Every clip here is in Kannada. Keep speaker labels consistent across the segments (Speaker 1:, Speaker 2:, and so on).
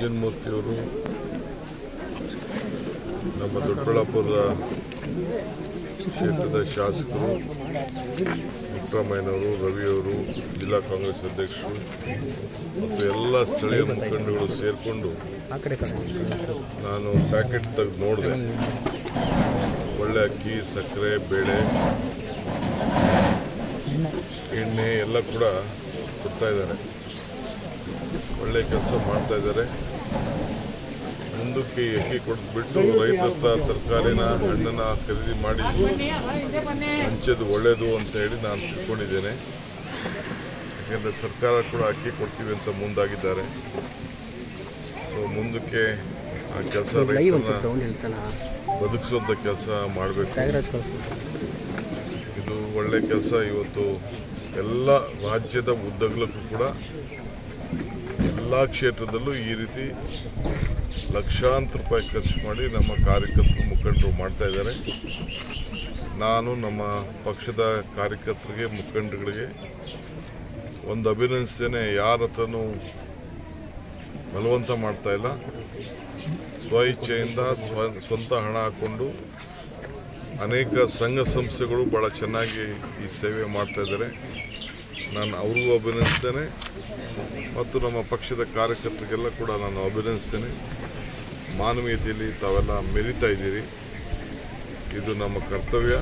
Speaker 1: ಅಂಜನ್ಮೂರ್ತಿಯವರು ನಮ್ಮ ದೊಡ್ಡಬಳ್ಳಾಪುರದ ಕ್ಷೇತ್ರದ ಶಾಸಕರು ಸಿದ್ದರಾಮಯ್ಯನವರು ರವಿಯವರು ಜಿಲ್ಲಾ ಕಾಂಗ್ರೆಸ್ ಅಧ್ಯಕ್ಷರು ಮತ್ತು ಎಲ್ಲ ಸ್ಥಳೀಯ ಮುಖಂಡಗಳು ಸೇರಿಕೊಂಡು
Speaker 2: ಆ ಕಡೆ ಕಡೆ
Speaker 1: ನಾನು ಪ್ಯಾಕೆಟ್ ತೆಗೆದು ನೋಡಿದೆ ಒಳ್ಳೆ ಅಕ್ಕಿ ಸಕ್ಕರೆ ಬೇಳೆ ಎಣ್ಣೆ ಎಲ್ಲ ಕೂಡ ಕೊಡ್ತಾ ಇದ್ದಾರೆ ಒಳ್ಳೆ ಕೆಲಸ ಮಾಡ್ತಾ ಇದ್ದಾರೆ ಮುಂದಕ್ಕೆ ಈ ಅಕ್ಕಿ ಕೊಟ್ಬಿಟ್ಟು ರೈತರ ಹತ್ರ ತರಕಾರಿನ ಹಣ್ಣನ್ನ ಖರೀದಿ ಮಾಡಿ ಹಂಚೋದು ಒಳ್ಳೆಯದು ಅಂತ ಹೇಳಿ ನಾನು ತಿಳ್ಕೊಂಡಿದ್ದೇನೆ ಯಾಕೆಂದರೆ ಸರ್ಕಾರ ಕೂಡ ಅಕ್ಕಿ ಕೊಡ್ತೀವಿ ಅಂತ ಮುಂದಾಗಿದ್ದಾರೆ ಸೊ ಮುಂದಕ್ಕೆ ಆ ಕೆಲಸ
Speaker 2: ಲೈವ್ ಒಂದು
Speaker 1: ರೈತರನ್ನ
Speaker 2: ಡೌನ್ ನಿಲ್ಸೋಣ
Speaker 1: ಬದುಕಿಸುವಂಥ ಕೆಲಸ ಮಾಡಬೇಕು
Speaker 2: ತ್ಯಾಗರಾಜ್ ಕಳಿಸ್ಬಿಟ್ಟು
Speaker 1: ಇದು ಒಳ್ಳೆ ಕೆಲಸ ಇವತ್ತು ಎಲ್ಲ ರಾಜ್ಯದ ಉದ್ದಗಲಕ್ಕೂ ಕೂಡ ಎಲ್ಲ ಕ್ಷೇತ್ರದಲ್ಲೂ ಈ ರೀತಿ ಲಕ್ಷಾಂತರ ರೂಪಾಯಿ ಖರ್ಚು ಮಾಡಿ ನಮ್ಮ ಕಾರ್ಯಕರ್ತರು ಮುಖಂಡರು ಮಾಡ್ತಾ ಇದ್ದಾರೆ ನಾನು ನಮ್ಮ ಪಕ್ಷದ ಕಾರ್ಯಕರ್ತರಿಗೆ ಮುಖಂಡರುಗಳಿಗೆ ಒಂದು ಅಭಿನಂದಿಸ್ತೇನೆ ಯಾರ ಹತ್ರನೂ ಬಲವಂತ ಮಾಡ್ತಾ ಇಲ್ಲ ಸ್ವ ಇಚ್ಛೆಯಿಂದ ಸ್ವ ಸ್ವಂತ ಹಣ ಹಾಕ್ಕೊಂಡು ಅನೇಕ ಸಂಘ ಸಂಸ್ಥೆಗಳು ಭಾಳ ಚೆನ್ನಾಗಿ ಈ ಸೇವೆ ಮಾಡ್ತಾ ಇದ್ದಾರೆ ನಾನು ಅವ್ರಿಗೂ ಅಭಿನಂದಿಸ್ತೇನೆ ಮತ್ತು ನಮ್ಮ ಪಕ್ಷದ ಕಾರ್ಯಕರ್ತರಿಗೆಲ್ಲ ಕೂಡ ನಾನು ಅಭಿನಂದಿಸ್ತೇನೆ ಮಾನವೀಯತೆಯಲ್ಲಿ ತಾವೆಲ್ಲ ಮೆರಿತಾ ಇದ್ದೀರಿ ಇದು ನಮ್ಮ ಕರ್ತವ್ಯ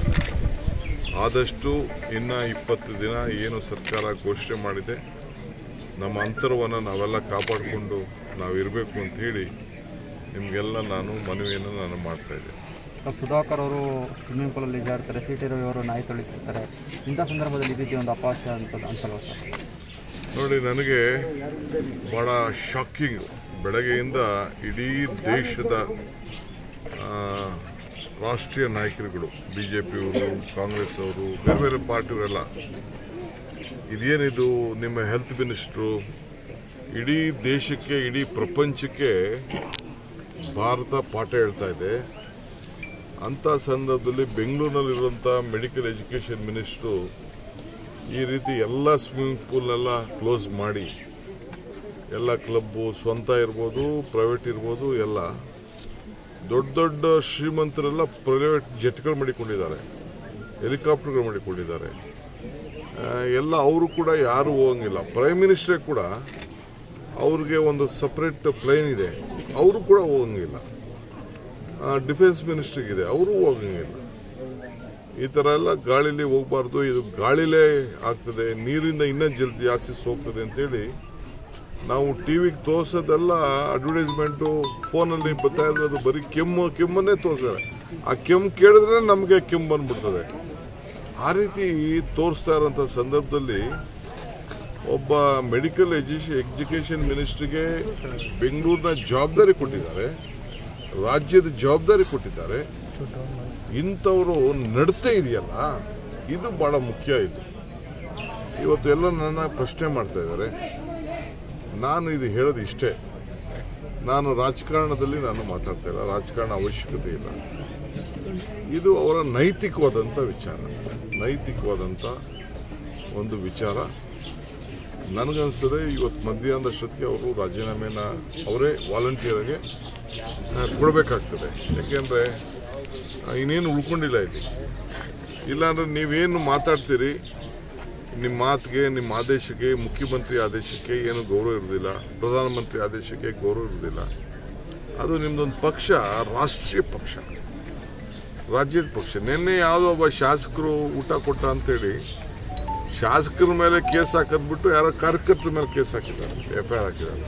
Speaker 1: ಆದಷ್ಟು ಇನ್ನು ಇಪ್ಪತ್ತು ದಿನ ಏನು ಸರ್ಕಾರ ಘೋಷಣೆ ಮಾಡಿದೆ ನಮ್ಮ ಅಂತರವನ್ನು ನಾವೆಲ್ಲ ಕಾಪಾಡಿಕೊಂಡು ನಾವು ಇರಬೇಕು ಅಂತ ಹೇಳಿ ನಿಮಗೆಲ್ಲ ನಾನು ಮನವಿಯನ್ನು ನಾನು ಮಾಡ್ತಾ ಇದ್ದೇನೆ
Speaker 3: ಸುಧಾಕರ್ ಅವರು ಸ್ವಿಮ್ಮಿಂಗ್ ಪೂಲಲ್ಲಿ ಈಜಾಡ್ತಾರೆ ಸಿ ಟಿ ರವಿ ಅವರು ನಾಯಿ ತೊಳಿತಿರ್ತಾರೆ ಇಂಥ ಸಂದರ್ಭದಲ್ಲಿ ಈ ರೀತಿ ಒಂದು ಅಪಹಾಸ್ಯ ಅಂತ ಅನ್ಸಲ್ವಾ ಸರ್
Speaker 1: ನೋಡಿ ನನಗೆ ಭಾಳ ಶಾಕಿಂಗ್ ಬೆಳಗ್ಗೆಯಿಂದ ಇಡೀ ದೇಶದ ಆ, ರಾಷ್ಟ್ರೀಯ ನಾಯಕರುಗಳು ಬಿ ಜೆ ಪಿಯವರು ಕಾಂಗ್ರೆಸ್ ಅವರು ಬೇರೆ ಬೇರೆ ಪಾರ್ಟಿಯವರೆಲ್ಲ ಇದೇನಿದು ನಿಮ್ಮ ಹೆಲ್ತ್ ಮಿನಿಸ್ಟ್ರು ಇಡೀ ದೇಶಕ್ಕೆ ಇಡೀ ಪ್ರಪಂಚಕ್ಕೆ ಭಾರತ ಪಾಠ ಹೇಳ್ತಾ ಇದೆ ಅಂಥ ಸಂದರ್ಭದಲ್ಲಿ ಬೆಂಗಳೂರಿನಲ್ಲಿರುವಂಥ ಮೆಡಿಕಲ್ ಎಜುಕೇಷನ್ ಮಿನಿಸ್ಟ್ರು ಈ ರೀತಿ ಎಲ್ಲ ಸ್ವಿಮ್ಮಿಂಗ್ ಪೂಲ್ನೆಲ್ಲ ಕ್ಲೋಸ್ ಮಾಡಿ ಎಲ್ಲ ಕ್ಲಬ್ಬು ಸ್ವಂತ ಇರ್ಬೋದು ಪ್ರೈವೇಟ್ ಇರ್ಬೋದು ಎಲ್ಲ ದೊಡ್ಡ ದೊಡ್ಡ ಶ್ರೀಮಂತರೆಲ್ಲ ಪ್ರೈವೇಟ್ ಜೆಟ್ಗಳು ಮಾಡಿಕೊಂಡಿದ್ದಾರೆ ಹೆಲಿಕಾಪ್ಟರ್ಗಳು ಮಾಡಿಕೊಂಡಿದ್ದಾರೆ ಆ, ಎಲ್ಲ ಅವರು ಕೂಡ ಯಾರು ಹೋಗಂಗಿಲ್ಲ ಪ್ರೈಮ್ ಮಿನಿಸ್ಟ್ರೇ ಕೂಡ ಅವ್ರಿಗೆ ಒಂದು ಸಪ್ರೇಟ್ ಪ್ಲೇನ್ ಇದೆ ಅವರು ಕೂಡ ಹೋಗಂಗಿಲ್ಲ ಡಿಫೆನ್ಸ್ ಮಿನಿಸ್ಟ್ರಿಗಿದೆ ಅವರು ಹೋಗಂಗಿಲ್ಲ ಈ ಥರ ಎಲ್ಲ ಗಾಳಿಲಿ ಹೋಗಬಾರ್ದು ಇದು ಗಾಳಿಲೇ ಆಗ್ತದೆ ನೀರಿಂದ ಇನ್ನೂ ಜಲ್ದಿ ಜಾಸ್ತಿ ಸೋಗ್ತದೆ ಅಂತೇಳಿ ನಾವು ಟಿವಿಗೆ ತೋರ್ಸೋದೆಲ್ಲ ಅಡ್ವರ್ಟೈಸ್ಮೆಂಟು ಫೋನಲ್ಲಿ ಬರ್ತಾ ಇರೋದು ಬರೀ ಕೆಮ್ಮು ಕೆಮ್ಮನ್ನೇ ತೋರಿಸ್ತಾರೆ ಆ ಕೆಮ್ಮು ಕೇಳಿದ್ರೆ ನಮಗೆ ಕೆಮ್ಮು ಬಂದ್ಬಿಡ್ತದೆ ಆ ರೀತಿ ತೋರಿಸ್ತಾ ಇರೋಂಥ ಸಂದರ್ಭದಲ್ಲಿ ಒಬ್ಬ ಮೆಡಿಕಲ್ ಎಜುಕೇಶನ್ ಎಜುಕೇಷನ್ ಮಿನಿಸ್ಟ್ರಿಗೆ ಬೆಂಗಳೂರಿನ ಜವಾಬ್ದಾರಿ ಕೊಟ್ಟಿದ್ದಾರೆ ರಾಜ್ಯದ ಜವಾಬ್ದಾರಿ ಕೊಟ್ಟಿದ್ದಾರೆ ಇಂಥವರು ನಡತೆ ಇದೆಯಲ್ಲ ಇದು ಬಹಳ ಮುಖ್ಯ ಇದು ಇವತ್ತು ಎಲ್ಲ ನನ್ನ ಪ್ರಶ್ನೆ ಮಾಡ್ತಾ ಇದ್ದಾರೆ ನಾನು ಇದು ಹೇಳೋದು ಇಷ್ಟೇ ನಾನು ರಾಜಕಾರಣದಲ್ಲಿ ನಾನು ಮಾತಾಡ್ತಾ ಇಲ್ಲ ರಾಜಕಾರಣ ಅವಶ್ಯಕತೆ ಇಲ್ಲ ಇದು ಅವರ ನೈತಿಕವಾದಂಥ ವಿಚಾರ ನೈತಿಕವಾದಂಥ ಒಂದು ವಿಚಾರ ನನಗನ್ಸ್ತದೆ ಇವತ್ತು ಮಧ್ಯಾಹ್ನದಷ್ಟೊತ್ತಿಗೆ ಅವರು ರಾಜೀನಾಮೆನ ಅವರೇ ವಾಲಂಟಿಯರ್ಗೆ ಕೊಡಬೇಕಾಗ್ತದೆ ಯಾಕೆಂದರೆ ಇನ್ನೇನು ಉಳ್ಕೊಂಡಿಲ್ಲ ಇಲ್ಲಿ ಇಲ್ಲಾಂದ್ರೆ ನೀವೇನು ಮಾತಾಡ್ತೀರಿ ನಿಮ್ಮ ಮಾತಿಗೆ ನಿಮ್ಮ ಆದೇಶಕ್ಕೆ ಮುಖ್ಯಮಂತ್ರಿ ಆದೇಶಕ್ಕೆ ಏನು ಗೌರವ ಇರೋದಿಲ್ಲ ಪ್ರಧಾನಮಂತ್ರಿ ಆದೇಶಕ್ಕೆ ಗೌರವ ಇರೋದಿಲ್ಲ ಅದು ನಿಮ್ಮದೊಂದು ಪಕ್ಷ ರಾಷ್ಟ್ರೀಯ ಪಕ್ಷ ರಾಜ್ಯದ ಪಕ್ಷ ನಿನ್ನೆ ಯಾವುದೋ ಒಬ್ಬ ಶಾಸಕರು ಊಟ ಕೊಟ್ಟ ಅಂತೇಳಿ ಶಾಸಕರ ಮೇಲೆ ಕೇಸ್ ಹಾಕದ್ಬಿಟ್ಟು ಯಾರೋ ಕಾರ್ಯಕರ್ತರ ಮೇಲೆ ಕೇಸ್ ಹಾಕಿದ್ದಾರೆ ಎಫ್ ಐ ಆರ್ ಹಾಕಿದ್ದಾರೆ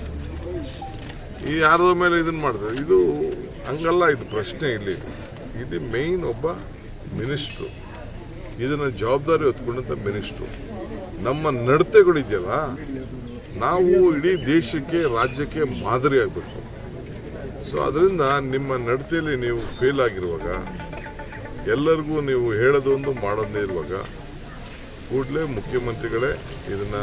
Speaker 1: ಈ ಯಾರ್ದೋ ಮೇಲೆ ಇದನ್ನ ಮಾಡಿದ್ರೆ ಇದು ಹಂಗಲ್ಲ ಇದು ಪ್ರಶ್ನೆ ಇಲ್ಲಿ ಇದು ಮೇಯ್ನ್ ಒಬ್ಬ ಮಿನಿಸ್ಟ್ರು ಇದನ್ನ ಜವಾಬ್ದಾರಿ ಹೊತ್ಕೊಂಡಂಥ ಮಿನಿಸ್ಟ್ರು ನಮ್ಮ ನಡತೆಗಳಿದೆಯಲ್ಲ ನಾವು ಇಡೀ ದೇಶಕ್ಕೆ ರಾಜ್ಯಕ್ಕೆ ಮಾದರಿ ಆಗಬೇಕು ಸೊ ಅದರಿಂದ ನಿಮ್ಮ ನಡತೆಯಲ್ಲಿ ನೀವು ಫೇಲ್ ಆಗಿರುವಾಗ ಎಲ್ಲರಿಗೂ ನೀವು ಹೇಳೋದೊಂದು ಮಾಡೋದೇ ಇರುವಾಗ ಕೂಡಲೇ ಮುಖ್ಯಮಂತ್ರಿಗಳೇ ಇದನ್ನ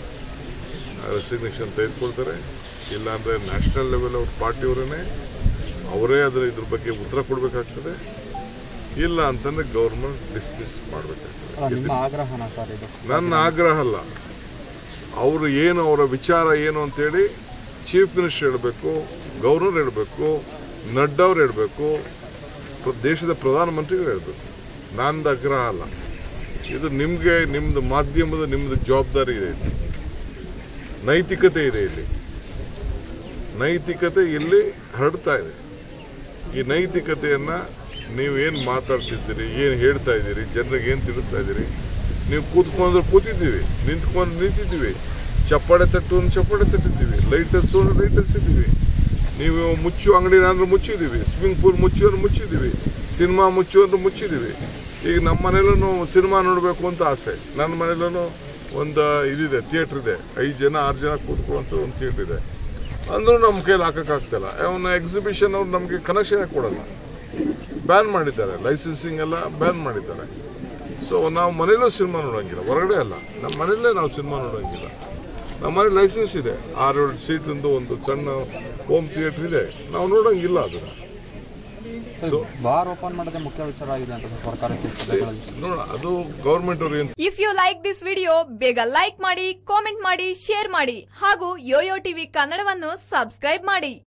Speaker 1: ರೆಸಿಗ್ನೇಷನ್ ತೆಗೆದುಕೊಳ್ತಾರೆ ಇಲ್ಲಾಂದರೆ ನ್ಯಾಷನಲ್ ಲೆವೆಲ್ ಅವ್ರ ಪಾರ್ಟಿಯವರೇ ಅವರೇ ಅದರ ಇದ್ರ ಬಗ್ಗೆ ಉತ್ತರ ಕೊಡಬೇಕಾಗ್ತದೆ ಇಲ್ಲ ಅಂತಂದ್ರೆ ಗೌರ್ಮೆಂಟ್ ಡಿಸ್ಮಿಸ್ ಮಾಡಬೇಕಾಗ್ತದೆ
Speaker 3: ಅಲ್ಲ, ನಿಮ್ಮ ಆಗ್ರಹನ ಸರ್ ಇದು
Speaker 1: ನನ್ನ ಆಗ್ರಹ ಅಲ್ಲ ಅವರು ಏನು ಅವರ ವಿಚಾರ ಏನು ಅಂತೇಳಿ ಚೀಫ್ ಮಿನಿಸ್ಟರ್ ಹೇಳಬೇಕು ಗೌರ್ನರ್ ಹೇಳಬೇಕು ನಡ್ಡಾ ಅವ್ರು ಹೇಳಬೇಕು ದೇಶದ ಪ್ರಧಾನಮಂತ್ರಿಗಳು ಹೇಳಬೇಕು ನಂದು ಆಗ್ರಹ ಅಲ್ಲ ಇದು ನಿಮಗೆ ನಿಮ್ಮದು ಮಾಧ್ಯಮದ ನಿಮ್ಮದು ಜವಾಬ್ದಾರಿ ಇದೆ ಇಲ್ಲಿ ನೈತಿಕತೆ ಇದೆ ಇಲ್ಲಿ ನೈತಿಕತೆ ಇಲ್ಲಿ ಹರಡ್ತಾ ಇದೆ ಈ ನೈತಿಕತೆಯನ್ನು ನೀವು ಏನು ಮಾತಾಡ್ತಿದ್ದೀರಿ ಏನು ಹೇಳ್ತಾ ಇದ್ದೀರಿ ಜನರಿಗೆ ಏನು ತಿಳಿಸ್ತಾ ಇದ್ದೀರಿ ನೀವು ಕೂತ್ಕೊಂಡ್ರೆ ಕೂತಿದ್ದೀವಿ ನಿಂತ್ಕೊಂಡು ನಿಂತಿದ್ದೀವಿ ಚಪ್ಪಾಳೆ ತಟ್ಟು ಒಂದು ಚಪ್ಪಾಳೆ ತಟ್ಟಿದ್ದೀವಿ ಲೈಟ್ ಹಚ್ಚೋದು ಲೈಟ್ ಹಚ್ಚಿದ್ದೀವಿ ನೀವು ಮುಚ್ಚು ಅಂಗಡಿ ಅಂದ್ರೆ ಮುಚ್ಚಿದ್ದೀವಿ ಸ್ವಿಮ್ಮಿಂಗ್ ಪೂಲ್ ಮುಚ್ಚು ಅಂದ್ರೆ ಮುಚ್ಚಿದ್ದೀವಿ ಸಿನಿಮಾ ಮುಚ್ಚು ಅಂದ್ರೆ ಮುಚ್ಚಿದ್ದೀವಿ ಈಗ ನಮ್ಮ ಮನೇಲೂ ಸಿನಿಮಾ ನೋಡಬೇಕು ಅಂತ ಆಸೆ ನನ್ನ ಮನೇಲೂ ಒಂದು ಇದಿದೆ ಥಿಯೇಟ್ರ್ ಇದೆ ಐದು ಜನ ಆರು ಜನ ಕೂತ್ಕೊಳ್ಳುವಂಥ ಒಂದು ಥಿಯೇಟ್ರ್ ಇದೆ ಅಂದರೂ ನಮ್ಮ ಕೈಲಿ ಹಾಕೋಕ್ಕಾಗ್ತಿಲ್ಲ ಅವನ ಎಕ್ಸಿಬಿಷನ್ ಅವ್ರು ನಮಗೆ ಕನೆಕ್ಷನ್ ಕೊಡಲ್ಲ ಬ್ಯಾನ್ ಮಾಡಿದ್ದಾರೆ ಲೈಸೆನ್ಸಿಂಗ್ ಎಲ್ಲ ಬ್ಯಾನ್ ಮಾಡಿದ್ದಾರೆ ಸೊ ನಾವು ಮನೇಲೂ ಸಿನಿಮಾ ನೋಡೋಂಗಿಲ್ಲ ಹೊರಗಡೆ ಅಲ್ಲ ನಮ್ಮ ಮನೆಯಲ್ಲೇ ನಾವು ಸಿನಿಮಾ ನೋಡೋಂಗಿಲ್ಲ ನಮ್ಮ ಮನೆ ಲೈಸೆನ್ಸ್ ಇದೆ ಆರೇಳು ಸೀಟಿಂದು ಒಂದು ಸಣ್ಣ ಹೋಮ್ ಥಿಯೇಟ್ರ್ ಇದೆ ನಾವು ನೋಡೋಂಗಿಲ್ಲ ಅದನ್ನು
Speaker 3: ಬಾರ್ ಓಪನ್ ಮಾಡೋದೇ ಮುಖ್ಯ ವಿಚಾರ ಆಗಿದೆ ಅಂತ ಸರ್ ಸರ್ಕಾರಿ ಕೆಲಸಗಳಲ್ಲಿ
Speaker 1: ನೋಡ ಅದು ಗೌರ್ಮೆಂಟ್ ಅವ್ರು ಏನು
Speaker 2: if you like this video ಬೇಗ ಲೈಕ್ ಮಾಡಿ ಕಾಮೆಂಟ್ ಮಾಡಿ ಶೇರ್ ಮಾಡಿ ಹಾಗೂ ಯೋಯೋ ಟಿವಿ ಕನ್ನಡವನ್ನು ಸಬ್ಸ್ಕ್ರೈಬ್ ಮಾಡಿ